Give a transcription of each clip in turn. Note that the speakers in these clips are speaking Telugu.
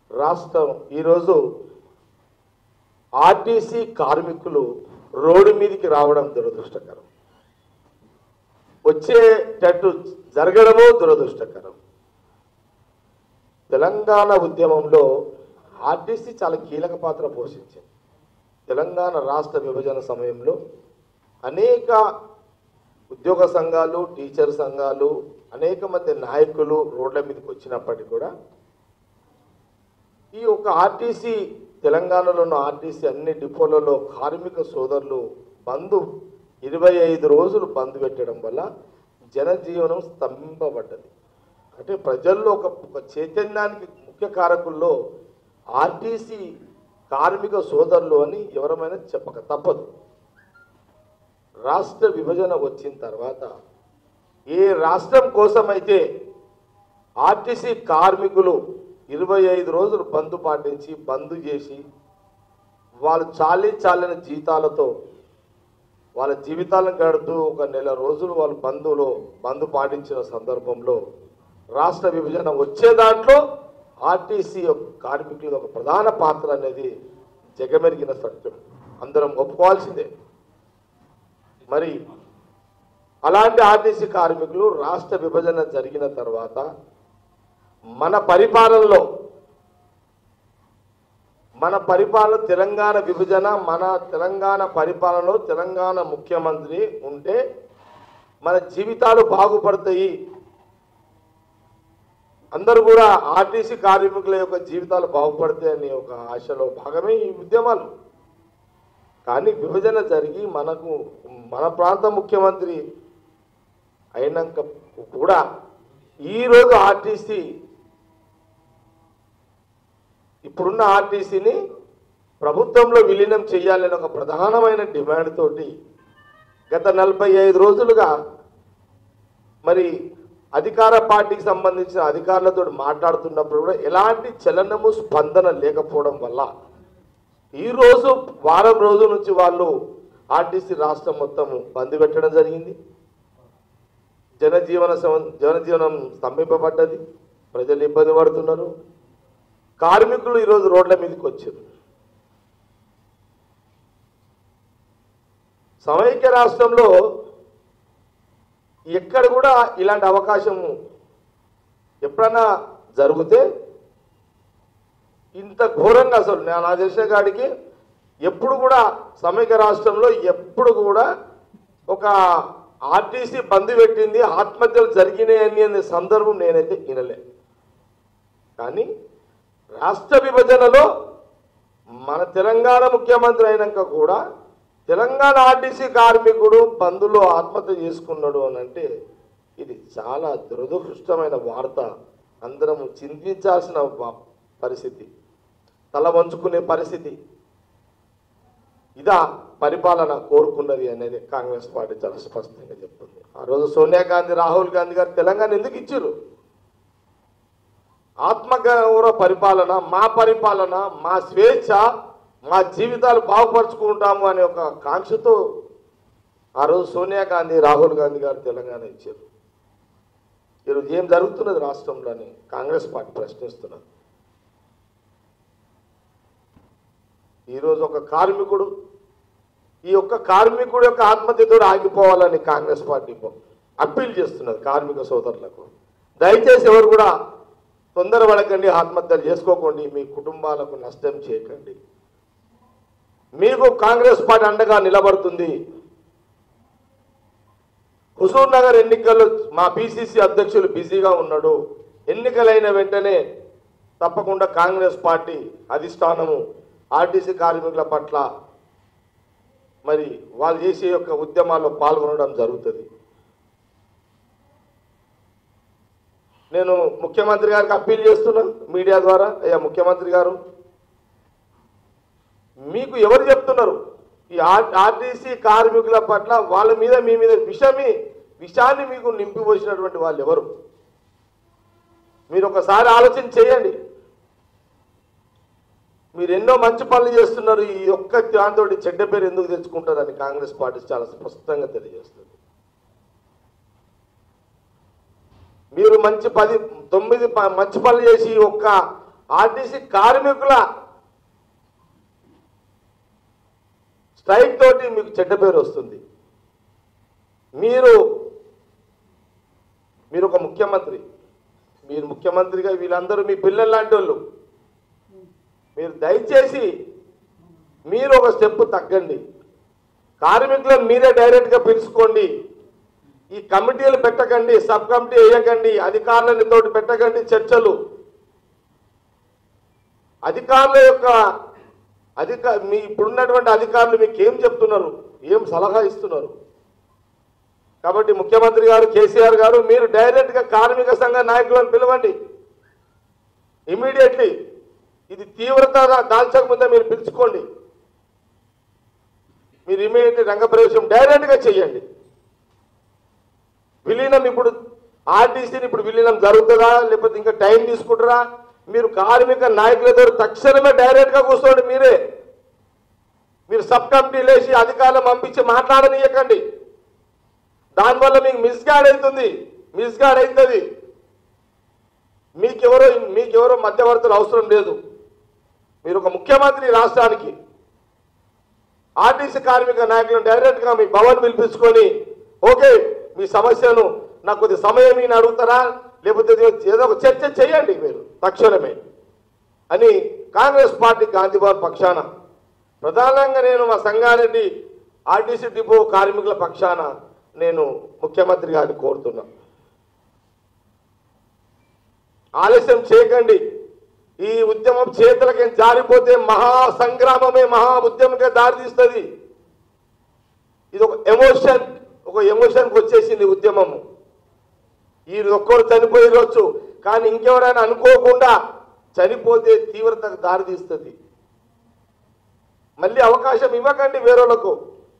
రాష్ట్రం ఈరోజు ఆర్టీసీ కార్మికులు రోడ్డు మీదకి రావడం దురదృష్టకరం వచ్చేటట్టు జరగడము దురదృష్టకరం తెలంగాణ ఉద్యమంలో ఆర్టీసీ చాలా కీలక పాత్ర పోషించింది తెలంగాణ రాష్ట్ర విభజన సమయంలో అనేక ఉద్యోగ సంఘాలు టీచర్ సంఘాలు అనేక మంది నాయకులు రోడ్ల మీదకి వచ్చినప్పటికీ కూడా ఈ యొక్క ఆర్టీసీ తెలంగాణలో ఉన్న ఆర్టీసీ అన్ని డిపోలలో కార్మిక సోదరులు బంద్ ఇరవై ఐదు రోజులు బంద్ పెట్టడం వల్ల జనజీవనం స్తంభింపబడ్డది అంటే ప్రజల్లో ఒక ఒక చైతన్యానికి ముఖ్య కారకుల్లో ఆర్టీసీ కార్మిక సోదరులు అని ఎవరమైనా చెప్పక తప్పదు రాష్ట్ర విభజన వచ్చిన తర్వాత ఏ రాష్ట్రం కోసమైతే ఆర్టీసీ కార్మికులు ఇరవై ఐదు రోజులు బంద్ పాటించి బంద్ చేసి వాళ్ళు చాలీ చాలని జీతాలతో వాళ్ళ జీవితాలను గడుపుతూ ఒక నెల రోజులు వాళ్ళు బంధువులో బంద్ పాటించిన సందర్భంలో రాష్ట్ర విభజన వచ్చే దాంట్లో ఆర్టీసీ యొక్క కార్మికుల ఒక ప్రధాన పాత్ర అనేది జగమెరిగిన సత్యం అందరం ఒప్పుకోవాల్సిందే మరి అలాంటి ఆర్టీసీ కార్మికులు రాష్ట్ర విభజన జరిగిన తర్వాత మన పరిపాలనలో మన పరిపాలన తెలంగాణ విభజన మన తెలంగాణ పరిపాలనలో తెలంగాణ ముఖ్యమంత్రి ఉంటే మన జీవితాలు బాగుపడతాయి అందరూ కూడా ఆర్టీసీ కార్మికుల యొక్క జీవితాలు బాగుపడతాయి అనే ఒక ఆశలో భాగమే ఈ ఉద్యమాలు కానీ విభజన జరిగి మనకు మన ప్రాంత ముఖ్యమంత్రి అయినాక కూడా ఈరోజు ఆర్టీసీ ఇప్పుడున్న ఆర్టీసీని ప్రభుత్వంలో విలీనం చేయాలని ఒక ప్రధానమైన డిమాండ్ తోటి గత నలభై ఐదు రోజులుగా మరి అధికార పార్టీకి సంబంధించిన అధికారులతో మాట్లాడుతున్నప్పుడు కూడా ఎలాంటి చలనము స్పందన లేకపోవడం వల్ల ఈరోజు వారం రోజుల నుంచి వాళ్ళు ఆర్టీసీ రాష్ట్రం మొత్తం బంద్ పెట్టడం జరిగింది జనజీవన సమ- జనజీవనం స్తంభింపబడ్డది ప్రజలు ఇబ్బంది పడుతున్నారు కార్మికులు ఈరోజు రోడ్ల మీదకి వచ్చారు సమైక్య రాష్ట్రంలో ఎక్కడ కూడా ఇలాంటి అవకాశము ఎప్పుడన్నా జరిగితే ఇంత ఘోరంగా అసలు నేను నా తెలిసిన కాడికి ఎప్పుడు కూడా సమైక్య రాష్ట్రంలో ఎప్పుడు కూడా ఒక ఆర్టీసీ బంద్ పెట్టింది ఆత్మహత్యలు జరిగినాయని అనే సందర్భం నేనైతే వినలే కానీ రాష్ట్ర విభజనలో మన తెలంగాణ ముఖ్యమంత్రి అయినాక కూడా తెలంగాణ ఆర్టీసీ కార్మికుడు బంధులో ఆత్మహత్య చేసుకున్నాడు అని అంటే ఇది చాలా దురదృష్టమైన వార్త అందరం చింతించాల్సిన వా- పరిస్థితి తల వంచుకునే పరిస్థితి ఇదా పరిపాలన కోరుకున్నది అనేది కాంగ్రెస్ పార్టీ చాలా స్పష్టంగా చెప్తుంది ఆ రోజు సోనియా గాంధీ రాహుల్ గాంధీ గారు తెలంగాణ ఎందుకు ఇచ్చారు ఆత్మగౌరవ పరిపాలన మా పరిపాలన మా స్వేచ్ఛ మా జీవితాలు బాగుపరుచుకుంటాము అనే ఒక కాంక్షతో ఆ రోజు సోనియా గాంధీ రాహుల్ గాంధీ గారు తెలంగాణ ఇచ్చారు ఈరోజు ఏం జరుగుతున్నది రాష్ట్రంలోని కాంగ్రెస్ పార్టీ ప్రశ్నిస్తున్నది ఈరోజు ఒక కార్మికుడు ఈ యొక్క కార్మికుడు యొక్క ఆత్మహత్యతో ఆగిపోవాలని కాంగ్రెస్ పార్టీ అప్పీల్ చేస్తున్నది కార్మిక సోదరులకు దయచేసి ఎవరు కూడా తొందరపడకండి ఆత్మహత్యలు చేసుకోకండి మీ కుటుంబాలకు నష్టం చేయకండి మీకు కాంగ్రెస్ పార్టీ అండగా నిలబడుతుంది హుజూర్ నగర్ ఎన్నికల్లో మా పిసిసి అధ్యక్షులు బిజీగా ఉన్నాడు ఎన్నికలైన వెంటనే తప్పకుండా కాంగ్రెస్ పార్టీ అధిష్టానము ఆర్టీసీ కార్మికుల పట్ల మరి వాళ్ళు చేసే యొక్క ఉద్యమాల్లో పాల్గొనడం జరుగుతుంది నేను ముఖ్యమంత్రి గారికి అప్పీల్ చేస్తున్నా మీడియా ద్వారా అయ్యా ముఖ్యమంత్రి గారు మీకు ఎవరు చెప్తున్నారు ఈ ఆర్- ఆర్టీసీ కార్మికుల పట్ల వాళ్ళ మీద మీ మీద విషమి విషాన్ని మీకు నింపిపోసినటువంటి వాళ్ళు ఎవరు మీరు ఒకసారి ఆలోచన చేయండి మీరు ఎన్నో మంచి పనులు చేస్తున్నారు ఈ ఒక్క దాంతో చెడ్డ పేరు ఎందుకు తెచ్చుకుంటారని కాంగ్రెస్ పార్టీ చాలా స్పష్టంగా తెలియజేస్తుంది మీరు మంచి పది తొమ్మిది ప- మంచి పనులు చేసి ఒక్క ఆర్టీసీ కార్మికుల స్ట్రైక్ తోటి మీకు చెడ్డ పేరు వస్తుంది మీరు మీరు ఒక ముఖ్యమంత్రి మీరు ముఖ్యమంత్రిగా వీళ్ళందరూ మీ పిల్లలు లాంటి వాళ్ళు మీరు దయచేసి మీరు ఒక స్టెప్ తగ్గండి కార్మికులను మీరే డైరెక్ట్గా పిలుచుకోండి ఈ కమిటీలు పెట్టకండి సబ్ కమిటీ వేయకండి అధికారులని తోటి పెట్టకండి చర్చలు అధికారుల యొక్క అధిక మీ ఇప్పుడున్నటువంటి అధికారులు మీకు ఏం చెప్తున్నారు ఏం సలహా ఇస్తున్నారు కాబట్టి ముఖ్యమంత్రి గారు కేసీఆర్ గారు మీరు డైరెక్ట్గా కార్మిక సంఘ నాయకులను పిలవండి ఇమీడియట్లీ ఇది తీవ్రత దాల్చక ముందే మీరు పిలుచుకోండి మీరు ఇమీడియట్లీ రంగప్రవేశం డైరెక్ట్గా చేయండి విలీనం ఇప్పుడు ఆర్టీసీని ఇప్పుడు విలీనం జరుగుతుందా లేకపోతే ఇంకా టైం తీసుకుంటారా మీరు కార్మిక నాయకులతో తక్షణమే డైరెక్ట్గా కూర్చోండి మీరే మీరు సబ్ కమిటీ లేచి అధికారులు పంపించి మాట్లాడనీయకండి దానివల్ల మీకు మిస్గాడ్ అవుతుంది మిస్గాడ్ అవుతుంది మీకెవరో మీకెవరో మధ్యవర్తులు అవసరం లేదు మీరు ఒక ముఖ్యమంత్రి ఈ రాష్ట్రానికి ఆర్టీసీ కార్మిక నాయకులను డైరెక్ట్గా మీ భవన్ పిలిపించుకొని ఓకే మీ సమస్యను నాకు కొద్ది సమయం ఈయన అడుగుతారా లేకపోతే ఏదో ఒక చర్చ చేయండి మీరు తక్షణమే అని కాంగ్రెస్ పార్టీ గాంధీభవన్ పక్షాన ప్రధానంగా నేను మా సంగారెడ్డి ఆర్టీసీ డిపో కార్మికుల పక్షాన నేను ముఖ్యమంత్రి గారిని కోరుతున్నా ఆలస్యం చేయకండి ఈ ఉద్యమం చేతులకి జారిపోతే మహా సంగ్రామమే మహా ఉద్యమకే దారితీస్తుంది ఇది ఒక ఎమోషన్ ఒక ఎమోషన్కి వచ్చేసింది ఉద్యమము ఈ ఒక్కరు చనిపోయిరొచ్చు కానీ ఇంకెవరైనా అనుకోకుండా చనిపోతే తీవ్రతకు దారితీస్తుంది మళ్ళీ అవకాశం ఇవ్వకండి వేరేలకు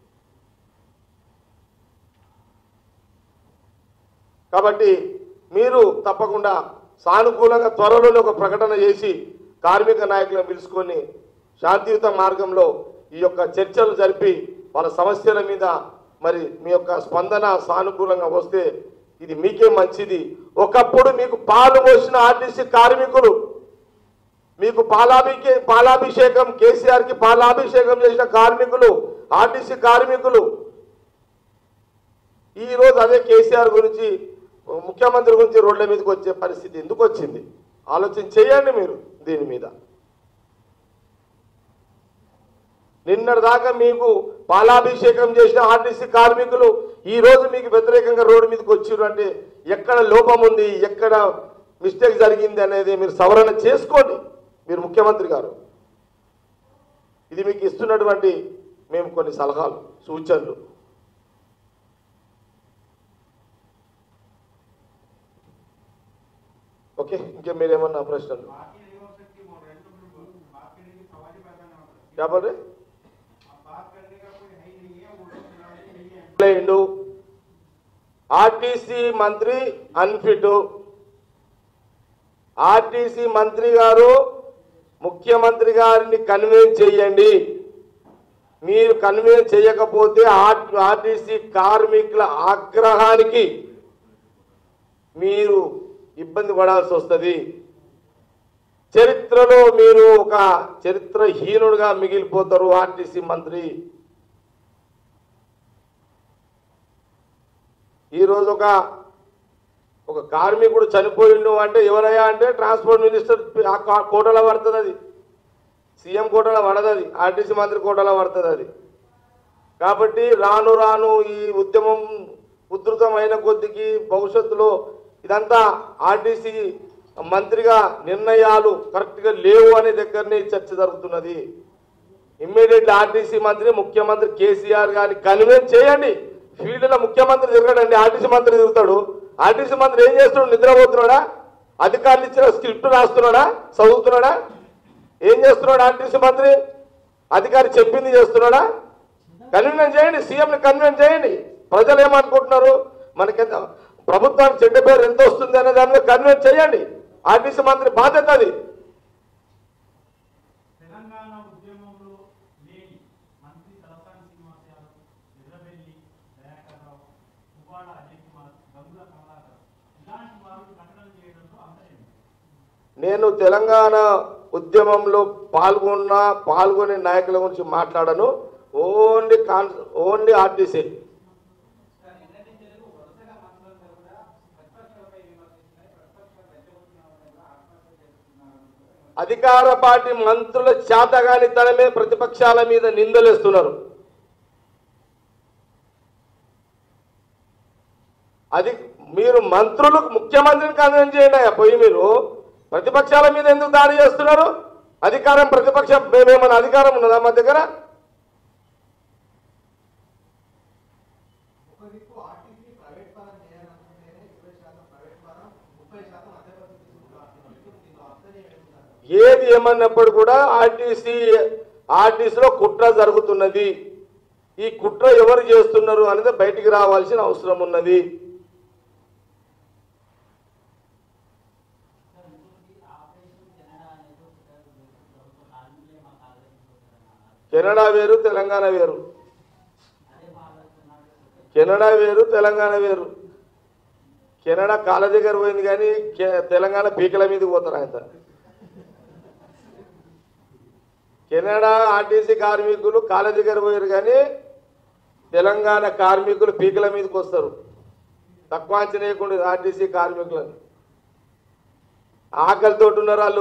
కాబట్టి మీరు తప్పకుండా సానుకూలంగా త్వరలోనే ఒక ప్రకటన చేసి కార్మిక నాయకులను పిలుచుకొని శాంతియుత మార్గంలో ఈ యొక్క చర్చలు జరిపి వాళ్ళ సమస్యల మీద మరి మీ యొక్క స్పందన సానుకూలంగా వస్తే ఇది మీకే మంచిది ఒకప్పుడు మీకు పాలు పోసిన ఆర్టీసీ కార్మికులు మీకు పాలాభికే పాలాభిషేకం కేసీఆర్కి పాలాభిషేకం చేసిన కార్మికులు ఆర్టీసీ కార్మికులు ఈ రోజు అదే కేసీఆర్ గురించి ముఖ్యమంత్రి గురించి రోడ్ల మీదకి వచ్చే పరిస్థితి ఎందుకు వచ్చింది ఆలోచన చేయండి మీరు దీని మీద నిన్నటి దాకా మీకు పాలాభిషేకం చేసిన ఆర్టీసీ కార్మికులు ఈ రోజు మీకు వ్యతిరేకంగా రోడ్డు మీదకి వచ్చారు అంటే ఎక్కడ లోపం ఉంది ఎక్కడ మిస్టేక్ జరిగింది అనేది మీరు సవరణ చేసుకోండి మీరు ముఖ్యమంత్రి గారు ఇది మీకు ఇస్తున్నటువంటి మేము కొన్ని సలహాలు సూచనలు ఓకే ఇంకా మీరేమన్నా ప్రశ్నలు बाकी नहीं हो सकती वो रेंटो में बात करने की सवाल ही पैदा नहीं होता क्या बोल रहे अब बात करने का कोई है ही नहीं है वो लोग चुनाव ही नहीं है అయిండు ఆర్టీసీ మంత్రి అన్ఫిట్ ఆర్టీసీ మంత్రి గారు ముఖ్యమంత్రి గారిని కన్విన్స్ చేయండి మీరు కన్విన్స్ చేయకపోతే ఆర్- ఆర్టీసీ కార్మికుల ఆగ్రహానికి మీరు ఇబ్బంది పడాల్సి వస్తుంది చరిత్రలో మీరు ఒక చరిత్రహీనుడుగా మిగిలిపోతారు ఆర్టీసీ మంత్రి ఈరోజు ఒక ఒక కార్మికుడు చనిపోయిండు అంటే ఎవరయ్యా అంటే ట్రాన్స్పోర్ట్ మినిస్టర్ ఆ కా- కోటలో పడుతుంది అది సీఎం కోటలో పడదు అది ఆర్టీసీ మంత్రి కోటలో పడుతుంది అది కాబట్టి రాను రాను ఈ ఉద్యమం ఉధృతమైన కొద్దికి భవిష్యత్తులో ఇదంతా ఆర్టీసీ మంత్రిగా నిర్ణయాలు కరెక్ట్గా లేవు అనే దగ్గరనే ఈ చర్చ జరుగుతున్నది ఇమ్మీడియట్లీ ఆర్టీసీ మంత్రి ముఖ్యమంత్రి కేసీఆర్ గారిని కన్విన్స్ చేయండి ఫీల్డ్లో ముఖ్యమంత్రి తిరగడండి ఆర్టీసీ మంత్రి తిరుగుతాడు ఆర్టీసీ మంత్రి ఏం చేస్తున్నాడు నిద్రపోతున్నాడా అధికారులు ఇచ్చిన స్క్రిప్ట్ రాస్తున్నాడా చదువుతున్నాడా ఏం చేస్తున్నాడు ఆర్టీసీ మంత్రి అధికారి చెప్పింది చేస్తున్నాడా కన్వీనెన్స్ చేయండి సీఎంని కన్వీనెన్స్ చేయండి ప్రజలు ఏమనుకుంటున్నారు మనకి ఎంత ప్రభుత్వానికి చెడ్డ పేరు ఎంత వస్తుంది అనే దాని మీద కన్వీనెన్స్ చేయండి ఆర్టీసీ మంత్రి బాధ్యత అది తెలంగాణ ఉద్యమంలో లేని మంత్రి తలసాని శ్రీనివాస్ యాదవ్ ఎర్రబెల్లి దయాకర్ రావు పువ్వాడ అజయ్ కుమార్ గంగుల కమలాకర్ ఇలాంటి వారు ప్రకటన చేయడంలో అంతరం నేను తెలంగాణ ఉద్యమంలో పాల్గొన్న పాల్గొనే నాయకుల గురించి మాట్లాడను ఓన్లీ కాన్ ఓన్లీ ఆర్టీసీ సార్ నిన్నటి తెలుగు వరుసగా మంత్రులందరూ కూడా ప్రతిపక్షాలపై విమర్శిస్తున్నాయి ప్రతిపక్షాలు రెచ్చగొట్టిన వాళ్ళని కూడా ఆత్మహత్య చేస్తున్నారు అధికార పార్టీ మంత్రుల చేతగానితనమే ప్రతిపక్షాల మీద నిందలేస్తున్నారు అది మీరు మంత్రులకు ముఖ్యమంత్రిని కన్వెన్స్ చేయండి అయ్యా పోయి మీరు ప్రతిపక్షాల మీద ఎందుకు దాడి చేస్తున్నారు అధికారం ప్రతిపక్షం మేమేమైనా అధికారం ఉన్నదా మా దగ్గర ఒక దిక్కు ఆర్టీసీ ప్రైవేట్ పరం చేయాలనుకుంటేనే ఇరవై శాతం ప్రైవేట్ పరం ముప్పై శాతం అదే పద్ధతి తీసుకుంటున్నారు ఇప్పుడు దీనిలో అర్థం ఏమిటంటారు ఏది ఏమన్నప్పుడు కూడా ఆర్టీసీ ఆర్టీసీలో కుట్ర జరుగుతున్నది ఈ కుట్ర ఎవరు చేస్తున్నారు అనేది బయటికి రావాల్సిన అవసరం ఉన్నది సార్ ఇంకొకటి ఆపరేషన్ కెనడా అనేది ఒక ప్రభుత్వ కార్మికులే మా కాలేజీ కెనడా వేరు తెలంగాణ వేరు అదే భావిస్తున్నాడు కెనడా వేరు తెలంగాణ వేరు కెనడా కాళ్ళ దగ్గర పోయింది కానీ కె- తెలంగాణ పీకల మీదకి పోతారు ఆయన కెనడా ఆర్టీసీ కార్మికులు కాళ్ళ దగ్గర పోయారు కానీ తెలంగాణ కార్మికులు పీకల మీదకి వస్తారు తక్కువ అంచనా వేయకుండా ఆర్టీసీ కార్మికులను ఆకలితో ఉన్నారు వాళ్ళు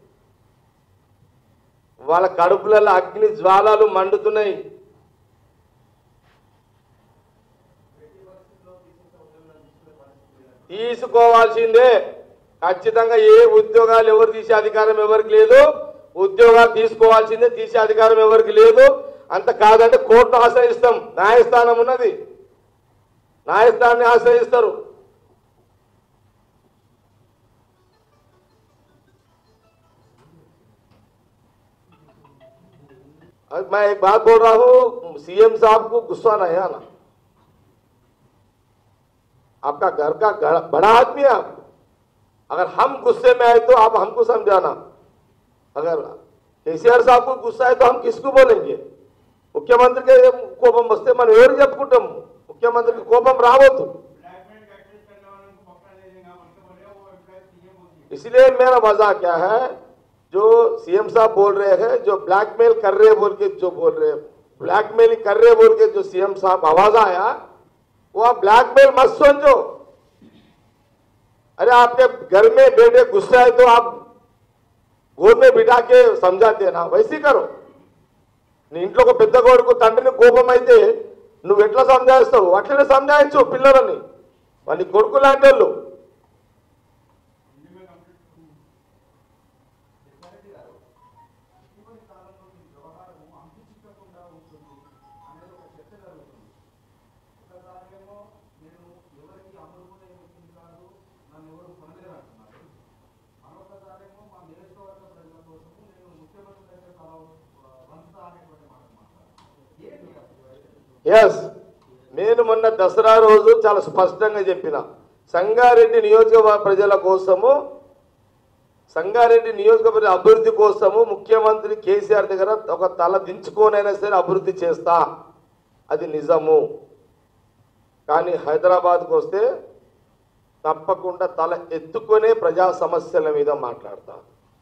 వాళ్ళ కడుపులలో అగ్ని జ్వాలాలు మండుతున్నాయి తీసుకోవాల్సిందే ఖచ్చితంగా ఏ ఉద్యోగాలు ఎవరు తీసే అధికారం ఎవరికి లేదు ఉద్యోగాలు తీసుకోవాల్సిందే తీసే అధికారం ఎవరికి లేదు అంత కాదంటే కోర్టును ఆశ్రయిస్తాం న్యాయస్థానం ఉన్నది న్యాయస్థానాన్ని ఆశ్రయిస్తారు अब मैं एक बात बोल रहा हूँ सीएम साहब को गुस्सा नहीं आना आपका घर का घर- बड़ा आदमी है आप अगर हम गुस्से में आए तो आप हमको समझाना अगर కేసీఆర్ సాబ్ గుస్సా అయితే हम किसको बोलेंगे ముఖ్యమంత్రికి కోపం వస్తే మనం ఎవరు చెప్పుకుంటాం ముఖ్యమంత్రికి కోపం రావద్దు ब्लैकमेल प्रैक्टिस करने वालों को पकड़ा ले लेगा उनके बोले वो एम्प्लॉय सीएम होती है इसलिए मेरा वजह क्या है जो सीएम साहब बोल रहे हैं जो ब्लैकमेल कर रहे हैं बोल के जो बोल रहे हैं ब्लैकमेलिंग कर रहे हैं बोल के जो सीएम साहब आवाज आया वो आप ब्लैकमेल मत समझो अरे आपके घर में बेटे गुस्सा है तो आप गोद में बिठा के समझाते ना वैसे करो నీ ఇంట్లో ఒక పెద్ద కొడుకు తండ్రిని కోపం అయితే నువ్వు ఎట్లా సంజాయిస్తావు అట్లనే సంజాయించు పిల్లలని వాళ్ళ కొడుకు లాంటి వాళ్ళు हिंदी में कंप्लीट రెడ్డి గారు ఇటీవలి కాలంలో ఈ వ్యవహారం అంతు చిక్కకుండా ఉంటుంది అనేది ఒక చర్చ జరుగుతుంది ఒకసారేమో నేను ఎవరికి అమలుకునే వ్యక్తిని కాదు నన్ను ఎవరు కొనలేరు అంటున్నారు మరొకసారేమో మా నియోజకవర్గ ప్రజల కోసము నేను ముఖ్యమంత్రి దగ్గర తల వంచుతా అనేటువంటి మాట మాట్లాడారు ఏంటి అసలు ఎస్ నేను మొన్న దసరా రోజు చాలా స్పష్టంగా చెప్పిన సంగారెడ్డి నియోజకవర్గ ప్రజల కోసము సంగారెడ్డి నియోజకవర్గ అభివృద్ధి కోసము ముఖ్యమంత్రి కేసీఆర్ దగ్గర ఒక తల దించుకోనైనా సరే అభివృద్ధి చేస్తా అది నిజము కానీ హైదరాబాద్కు వస్తే తప్పకుండా తల ఎత్తుకొనే ప్రజా సమస్యల మీద మాట్లాడతా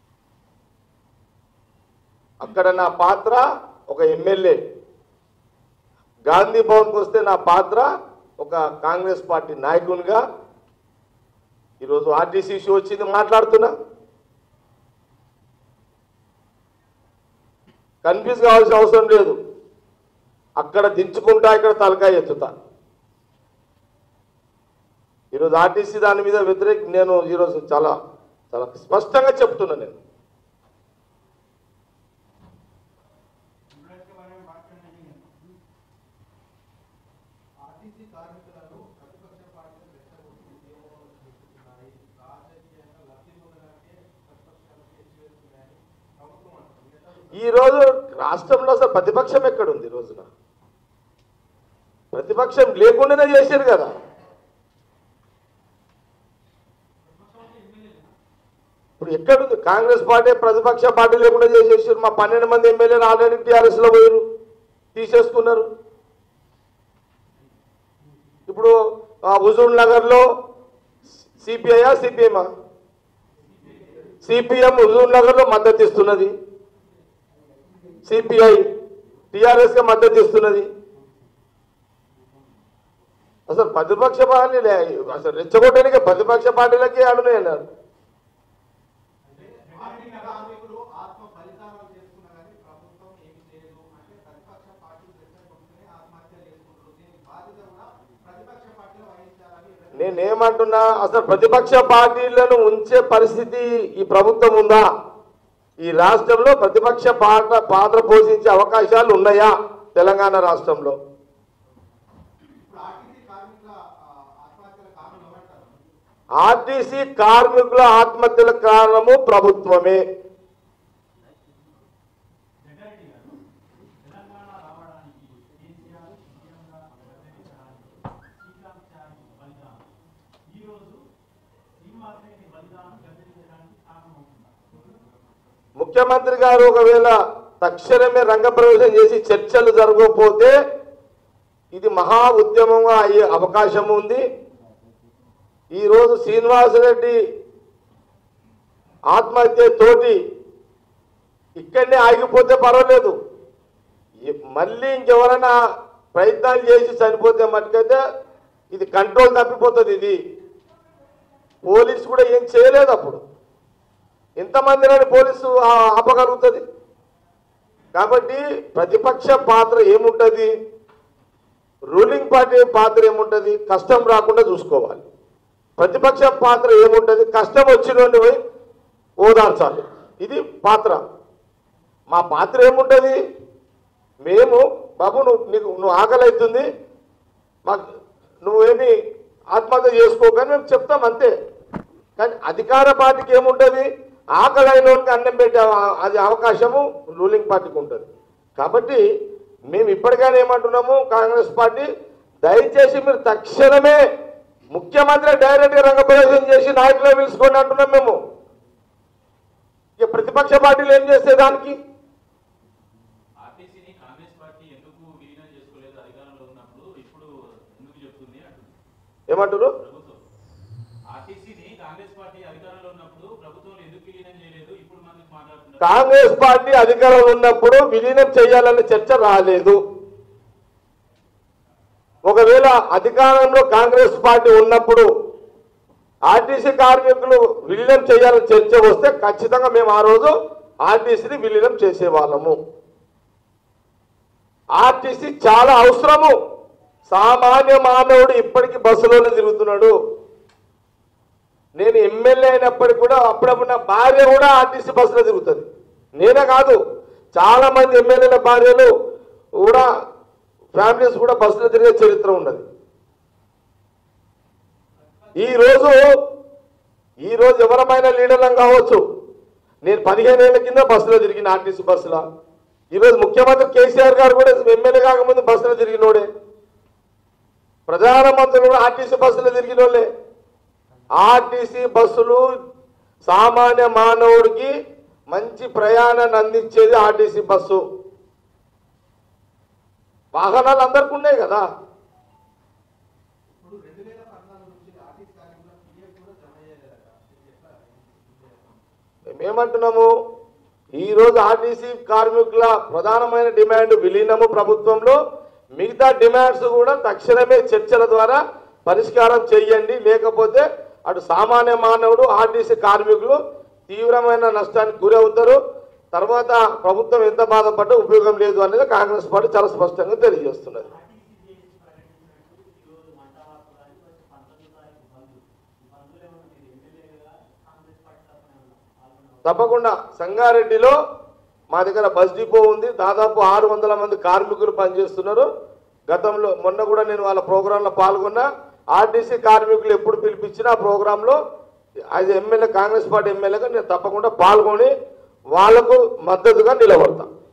అక్కడ నా పాత్ర ఒక ఎమ్మెల్యే గాంధీ భవన్కి వస్తే నా పాత్ర ఒక కాంగ్రెస్ పార్టీ నాయకునిగా ఈరోజు ఆర్టీసీ ఇష్యూ వచ్చింది మాట్లాడుతున్నా కన్ఫ్యూజ్ కావాల్సిన అవసరం లేదు అక్కడ దించుకుంటా ఇక్కడ తలకాయ ఎత్తుతా ఈరోజు ఆర్టీసీ దాని మీద వ్యతిరేక నేను ఈరోజు చాలా చాలా స్పష్టంగా చెప్తున్నా నేను एम्प्लॉयज के बारे में बात करने नहीं है ఆర్టీసీ కార్మికులను ప్రతిపక్ష పార్టీలు రెచ్చగొట్టి ఉద్యమంలో చేస్తున్నాయి రాజకీయంగా లబ్ధి పొందడానికే ప్రతిపక్షాలకు ఎచ్చివేస్తున్నాయని ప్రభుత్వం అంటుంది నేతలు ఈ రోజు రాష్ట్రంలో అసలు ప్రతిపక్షం ఎక్కడుంది ఈ రోజున ప్రతిపక్షం లేకుండానే చేశారు కదా ఇప్పుడు ఎక్కడుంది కాంగ్రెస్ పార్టీ ప్రతిపక్ష పార్టీ లేకుండా చేసేసారు మా పన్నెండు మంది ఎమ్మెల్యేలు ఆల్రెడీ టీఆర్ఎస్ లో పోయారు తీసేసుకున్నారు ఇప్పుడు హుజూర్ నగర్ లో సిపిఐయా సిపిఎమా సిపిఎం హుజూర్ నగర్లో మద్దతు ఇస్తున్నది సిపిఐ టిఆర్ఎస్గా మద్దతు ఇస్తున్నది అసలు ప్రతిపక్ష పార్టీలే అసలు రెచ్చగొట్టడానికి ప్రతిపక్ష పార్టీలకి అడుగునే అన్నారు ఆర్థిక కార్మికులు ఆత్మ బలిదానాలు చేసుకున్నా కానీ ప్రభుత్వం ఏమి చేయదు అంటే ప్రతిపక్ష పార్టీలు రెచ్చగొట్టుకుని ఆత్మహత్య చేసుకుంటారు దీనికి బాధ్యత కూడా ప్రతిపక్ష పార్టీలు వహించాలని నేనేమంటున్నా అసలు ప్రతిపక్ష పార్టీలను ఉంచే పరిస్థితి ఈ ప్రభుత్వం ఉందా ఈ రాష్ట్రంలో ప్రతిపక్ష పాత్ర పాత్ర పోషించే అవకాశాలు ఉన్నాయా తెలంగాణ రాష్ట్రంలో ఇప్పుడు ఆర్టీసీ కార్మికుల ఆ, ఆత్మహత్యల కారణం ఏమంటారు ఆర్టీసీ కార్మికుల ఆత్మహత్యల కారణము ప్రభుత్వమే జగ్గారెడ్డి గారు తెలంగాణ రావడానికి కేసీఆర్ సీఎంగా వ్యవహరించడానికి శ్రీకాంత్ చారి బలిదానం ఈరోజు శ్రీనివాసరెడ్డి బలిదానం గద్దెదించడానికి కారణమవుతుందా ముఖ్యమంత్రి గారు ఒకవేళ తక్షణమే రంగప్రవేశం చేసి చర్చలు జరగకపోతే ఇది మహా ఉద్యమంగా అయ్యే అవకాశం ఉంది ఈరోజు శ్రీనివాసరెడ్డి ఆత్మహత్య తోటి ఇక్కడనే ఆగిపోతే పర్వాలేదు ఈ- మళ్ళీ ఇంకెవరైనా ప్రయత్నాలు చేసి చనిపోతే మటుకైతే ఇది కంట్రోల్ తప్పిపోతుంది ఇది పోలీసు కూడా ఏం చేయలేదు అప్పుడు ఎంతమందినని పోలీసు ఆ- ఆపగలుగుతుంది కాబట్టి ప్రతిపక్ష పాత్ర ఏముంటుంది రూలింగ్ పార్టీ పాత్ర ఏముంటుంది కష్టం రాకుండా చూసుకోవాలి ప్రతిపక్ష పాత్ర ఏముంటుంది కష్టం వచ్చిన పోయి ఓదార్చాలి ఇది పాత్ర మా పాత్ర ఏముంటుంది మేము బాబు నువ్వు నీకు నువ్వు ఆకలి అవుతుంది మాకు నువ్వేమి ఆత్మహత్య చేసుకోకని మేము చెప్తాం అంతే కానీ అధికార పార్టీకి ఏముంటుంది ఆకలి అయిన వాడికి అన్నం పెట్టే అవ- అది అవకాశము రూలింగ్ పార్టీకి ఉంటుంది కాబట్టి మేము ఇప్పటికైనా ఏమంటున్నాము కాంగ్రెస్ పార్టీ దయచేసి మీరు తక్షణమే ముఖ్యమంత్రి డైరెక్ట్గా రంగప్రవేశం చేసి నాయకులే పిలుచుకోండి అంటున్నాం మేము ఇక ప్రతిపక్ష పార్టీలు ఏం చేస్తే దానికి ఆర్టీసీని కాంగ్రెస్ పార్టీ ఎందుకు విలీనం చేసుకోలేదు అధికారంలో ఉన్నప్పుడు ఇప్పుడు ఎందుకు చెప్తుంది అంటుంది ఏమంటారు ప్రభుత్వం ఆర్టీసీని కాంగ్రెస్ పార్టీ అధికారంలో ఉన్నప్పుడు ప్రభుత్వం ఎందుకు విలీనం చేయలేదు ఇప్పుడు మనకి మాట్లాడుతున్నారు కాంగ్రెస్ పార్టీ అధికారంలో ఉన్నప్పుడు విలీనం చేయాలనే చర్చ రాలేదు ఒకవేళ అధికారంలో కాంగ్రెస్ పార్టీ ఉన్నప్పుడు ఆర్టీసీ కార్మికులు విలీనం చేయాలని చర్చ వస్తే ఖచ్చితంగా మేము ఆ రోజు ఆర్టీసీని విలీనం చేసేవాళ్ళము ఆర్టీసీ చాలా అవసరము సామాన్య మానవుడు ఇప్పటికీ బస్సులోనే తిరుగుతున్నాడు నేను ఎమ్మెల్యే అయినప్పటికీ కూడా అప్పుడప్పుడు నా భార్య కూడా ఆర్టీసీ బస్సులో తిరుగుతుంది నేనే కాదు చాలా మంది ఎమ్మెల్యేల భార్యలు కూడా ఫ్యామిలీస్ కూడా బస్సులో తిరిగే చరిత్ర ఉన్నది ఈ రోజు ఈ రోజు ఎవరమైనా లీడర్లం కావచ్చు నేను పదిహేను ఏళ్ల కింద బస్సులో తిరిగిన ఆర్టీసీ బస్సులో ఈరోజు ముఖ్యమంత్రి కేసీఆర్ గారు కూడా ఎమ్మెల్యే కాకముందు బస్సులో తిరిగినోడే ప్రధానమంత్రులు కూడా ఆర్టీసీ బస్సులో తిరిగినోళ్ళే ఆర్టీసీ బస్సులు సామాన్య మానవుడికి మంచి ప్రయాణాన్ని అందించేది ఆర్టీసీ బస్సు వాహనాలు అందరికి ఉన్నాయి కదా ఇప్పుడు రెండు వేల పద్నాలుగు నుంచి ఆర్టీసీ కార్మికుల పిఎఫ్ కూడా జమ చేయలేదట ఇది ఎట్లా మేమేమంటున్నాము ఈ రోజు ఆర్టీసీ కార్మికుల ప్రధానమైన డిమాండ్ విలీనము ప్రభుత్వంలో మిగతా డిమాండ్స్ కూడా తక్షణమే చర్చల ద్వారా పరిష్కారం చేయండి లేకపోతే అటు సామాన్య మానవుడు ఆర్టీసీ కార్మికులు తీవ్రమైన నష్టానికి గురవుతారు తర్వాత ప్రభుత్వం ఎంత బాధపడ్డా ఉపయోగం లేదు అనేది కాంగ్రెస్ పార్టీ చాలా స్పష్టంగా తెలియజేస్తున్నది ఆర్టీసీ చేసి ప్రకటించినట్టు ఈరోజు మంటవాపురానికి వచ్చి పంతొమ్మిది తారీఖు బంద్ ఈ బంద్లో ఏమన్నా మీరు ఎమ్మెల్యేగా కాంగ్రెస్ పార్టీ తరఫున ఏమన్నా పాల్గొన్నారు తప్పకుండా సంగారెడ్డిలో మా దగ్గర బస్ డిపో ఉంది దాదాపు ఆరు వందల మంది కార్మికులు పనిచేస్తున్నారు గతంలో మొన్న కూడా నేను వాళ్ళ ప్రోగ్రాంలో పాల్గొన్నా ఆర్టీసీ కార్మికులు ఎప్పుడు పిలిపించినా ఆ ప్రోగ్రాంలో అది ఎమ్మెల్యే కాంగ్రెస్ పార్టీ ఎమ్మెల్యేగా నేను తప్పకుండా పాల్గొని వాళ్లకు మద్దతుగా నిలబడతా